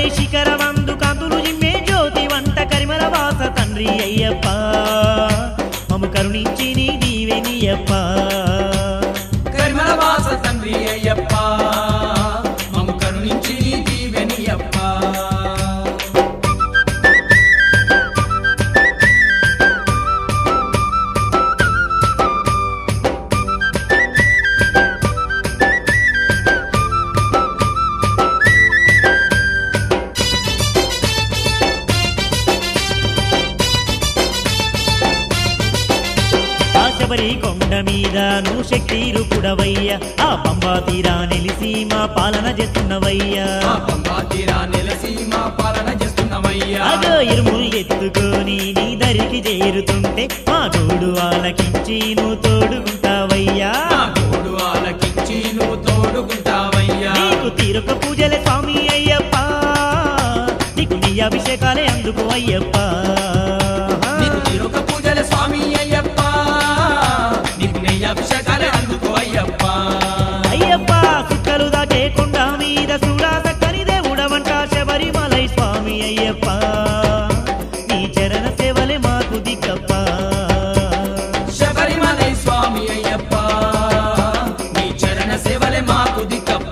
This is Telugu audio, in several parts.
శబరిమలై శిఖరమందు కాంతులు జిమ్మే జ్యోతి వంట కరిమల వాస తండ్రి అయ్యప్ప మము కరుణించి నీ దీవెనియప్ప కరిమల వాస తండ్రి అయ్యప్ప మము కరుణించి నీ దీవెనియప్ప ఆ శబరి కొండ మీద నువ్వు శక్తి రూపుడవయ్యా ఆ పంబా తీరా నిలిసి మా పాలన చేస్తున్నవయ్యా మా పంబా తీరా నెలసి మా పాలన చేస్తున్నవయ్యా అగో ఇరుములు ఎత్తుకొని నీ దరికి చేరుతుంటే మా తోడు ఆలకించి నువ్వు తోడుకుంటావయ్యా నా తోడు ఆలకించి నువ్వు తోడుకుంటావయ్యా నీకు తీరొక పూజలే స్వామి అయ్యప్ప నీకు నీ అభిషేకాలే అందుకు అయ్యప్ప నీకు తిరుక పూజల స్వామి అయ్యప్ప నీకు నెయ్యి అభిషేకాలే అందుకో అయ్యప్ప అయ్యప్ప సుక్కలు దాకే కొండ మీద చూడా చక్కని దేవుడవంట శబరిమలై స్వామి అయ్యప్ప నీ చరణ సేవలే మాకు దిక్కప్ప శబరిమలై స్వామి అయ్యప్ప నీ చరణ సేవలే మాకు దిక్కప్ప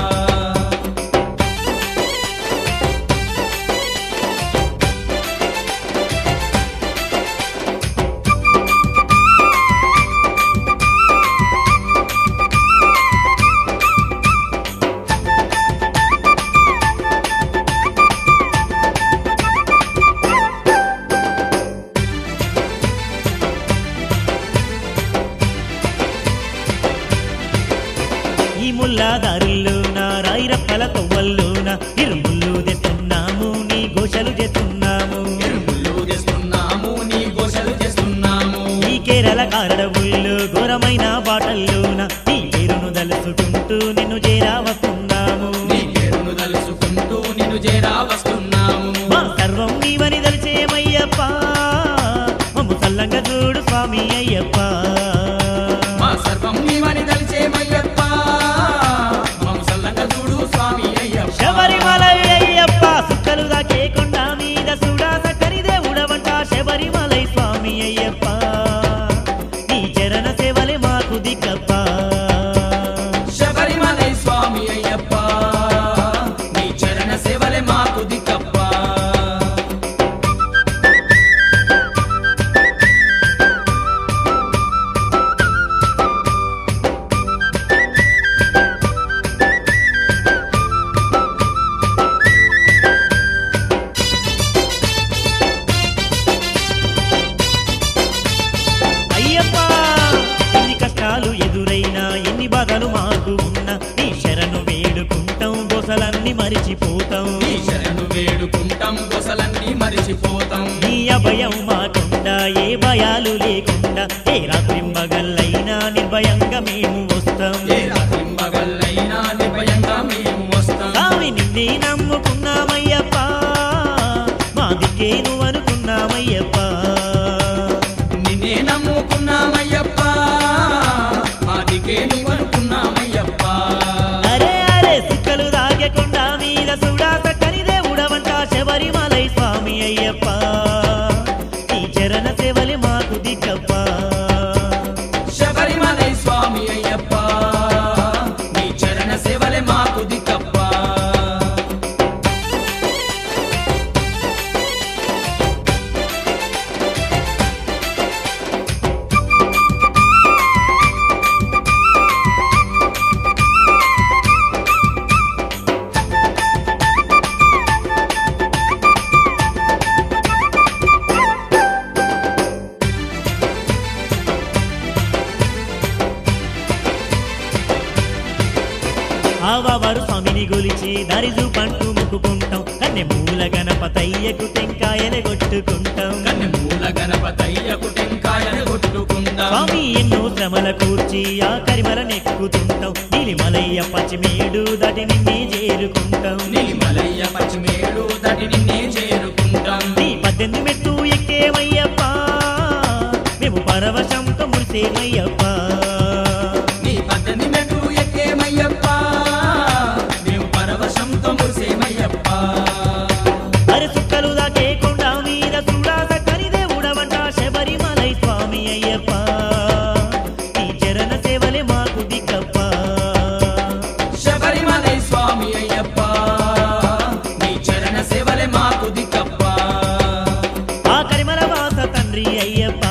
ఈ ముల్లాదారుల్లోన రాయిరప్పల తొవ్వల్లోన ఇరుముళ్ళు తెస్తున్నాము నీ ఘోషలు చేస్తున్నాము తిరుముళ్ళు చేస్తున్నాము నీ ఘోషలు చేస్తున్నాము ఈ కేరళ కారడవుల్లో ఘోరమైన బాటల్లోన నీ పేరును దలుచుకుంటూ నిన్ను చేరా వస్తున్నాము నీ పేరును తలుసుకుంటూ నిన్ను చేరా వస్తున్నాము మా సర్వం నీవని దలిచేమయ్యప్ప మమ్ము సల్లంగా చూడు స్వామి అయ్యప్ప మా సర్వం నీవని దలిచేమయ్యప్ప మమ్ము సల్లంగా చూడు స్వామి అయ్యప్ప శబరిమల అయ్యప్ప సుక్కలు దాకే కొండ మీద సుడా సక్కని దేవుడవంట శబరిమలై స్వామి అయ్యప్ప నీ చరణ సేవలే మాకు దిక్కప్ప శబరిమలై స్వామి అయ్యప్ప నీ చరణ సేవలే మాకు దిక్కప్ప అయ్యప్ప ఎన్ని కష్టాలు ఎదురైనా ఎన్ని బాధలు మాకు ఉన్నా నీ శరణు వేడుకుంటాం బొసలన్నీ మరిచిపోతాం నీ శరణు వేడుకుంటాం గొసలన్నీ మరిచిపోతాం నీ అభయం మాకుండా ఏ భయాలు లేకుండా ఏ రాత్రి మగల్లైనా నిర్భయంగా మేము వస్తాం ఏ రాత్రి మగల్లైనా నిర్భయంగా మేము వస్తాం స్వామి నిన్నే నమ్ముకున్నామయ్యప్ప మా దిక్కే నువ్వు అనుకున్నామయ్యప్ప నిన్నే నమ్ముకున్నామయ్యప్ప మాదికే నువ్వు అనుకున్నామయ్యప్ప అరే అరే సుక్కలు దాగకుండా మీద సుడా సక్కని దేవుడవంట శబరిమలై స్వామి అయ్యప్ప నీ చరణ సేవలే మాకు దిక్కప్ప శబరిమలై స్వామి అయ్యప్ప నీ చరణ సేవలే మాకు దిక్కప్ప ఆవారు స్వామిని గొలిచి దారి చూపంటూ మొక్కుకుంటాం కన్నె మూల గణపతయ్యకు టెంకాయలు కొట్టుకుంటాం కన్నె మూల గణపతయ్యకు టెంకాయలు కొట్టుకుందాం స్వామి ఎన్నో శ్రమల కూర్చి ఆ కరిమల నెక్కుతుంటాం నీలిమలయ్య పచ్చిమేడు దాటి నిన్నే చేరుకుంటాం నీలిమలయ్య పచ్చిమేడు దటి నిన్నే చేరుకుంటాం నీ పద్దెనిమిది మెట్టు ఎక్కేమయ్యప్ప మేము పరవశంతో మురిసేమయ్యప్ప నీ పద్దెనిమిది మెట్టు ఎక్కేమయ్యప్ప మేము పరవశంతో మురిసేమయ్యప్ప తండ్రి అయ్యప్ప